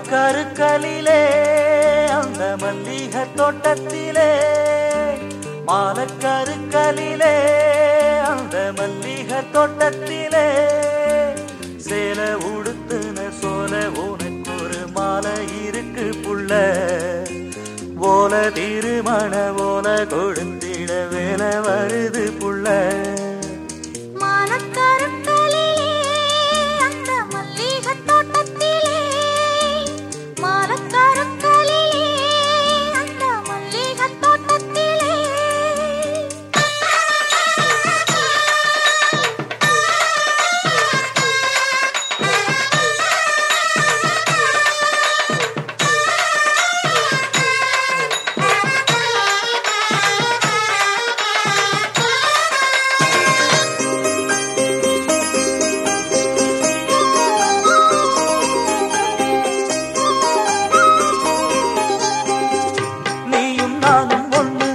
மாலக்கருக்கலிலே அந்த மல்லிகை தோட்டத்திலே மாலக்கருக்கலிலே அந்த மல்லிகை தோட்டத்திலே சேல உடுத்துன சோல உனக்கு ஒரு மாலை இருக்கு புள்ள ஓல திருமண ஓல கொடுத்திட வேலை வருது புள்ள மானக்கருக்களிலே அந்த மல்லிகைத் தோட்டத்திலே மானக்கருக்களிலே அந்த மல்லிகைத் தோட்டத்திலே நீயும் நானும் ஒண்ணு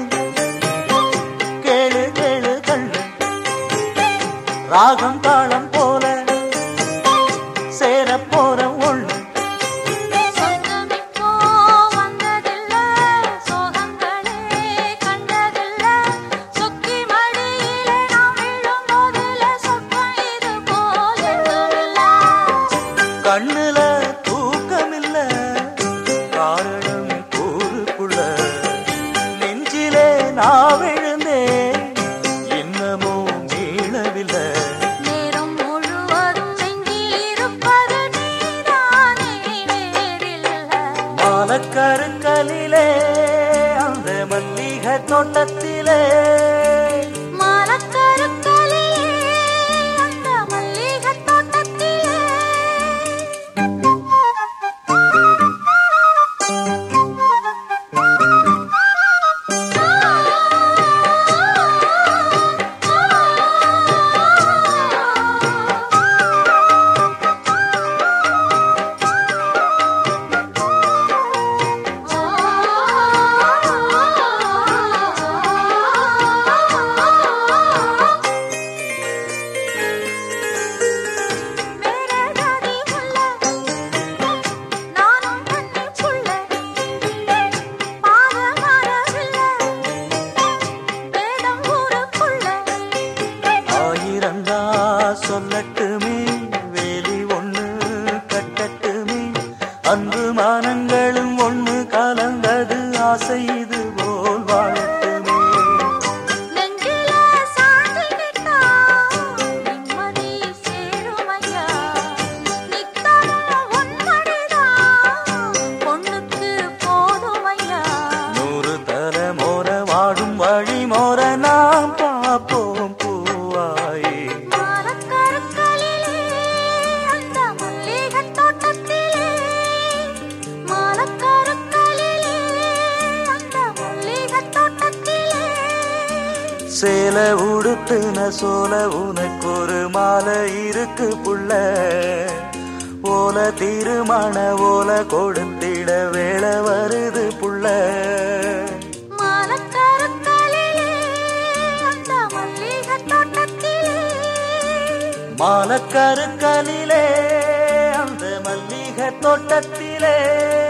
கேளு கேளு கண்ணு ராகம் தாளம் போல சேர போற ஒண்ணு சொந்தமிப்போ வந்ததில்ல சோகங்களே கண்டதில்ல சொக்கி மடியிலே நாம் விழும் போதில சொப்பம் இது போல் எதுவுமில்ல கண்ணுல தூக்கமில்ல காரணம் கூறுக்குள்ள நெஞ்சிலே நான் விழுந்தேன் இன்னமும் மீளவில்லை நேரம் முழுவதும் நெஞ்சில் இருப்பது நீதானே வேறில்ல மாலக்கருங்கலிலே அந்த மல்லிகை தோட்டத்திலே மாலக்கருக்களிலே அந்த மல்லிகைத் தோட்டத்திலே மேரதாதி முல்ல நானும் கண்ணி புள்ள பாத மரவில்ல வேதம் ஊருக்குள்ள ஆயிரந்தா சொல்லட்டுமே வேலி ஒண்ணு கட்டட்டுமே அன்பு மானங்களும் ஒண்ணு கலந்தது ஆசை இது போல் வாழட்டுமே நெஞ்சில சாந்திக்கிட்டா நிம்மதி சேருமையா நித்தமும் உன்மடிதான் பொண்ணுக்கு போதுமையா நூறு தலைமோர வாடும் வழி மோர நாம் பார்ப்போம் பூவாயே மாலக்கருக்களிலே அந்த மல்லிகைத் தோட்டத்திலே மாலக்கருக்களிலே அந்த மல்லிகைத் தோட்டத்திலே சேல உடுத்துன சோல உனக்கு ஒரு மாலை இருக்கு புள்ள ஓல திருமண ஓல கொடுத்திட வேலை வருது புள்ள மாலக்கருக்களிலே அந்த மல்லிகைத் தோட்டத்திலே மாலக்கருக்கலிலே அந்த மல்லிகை தோட்டத்திலே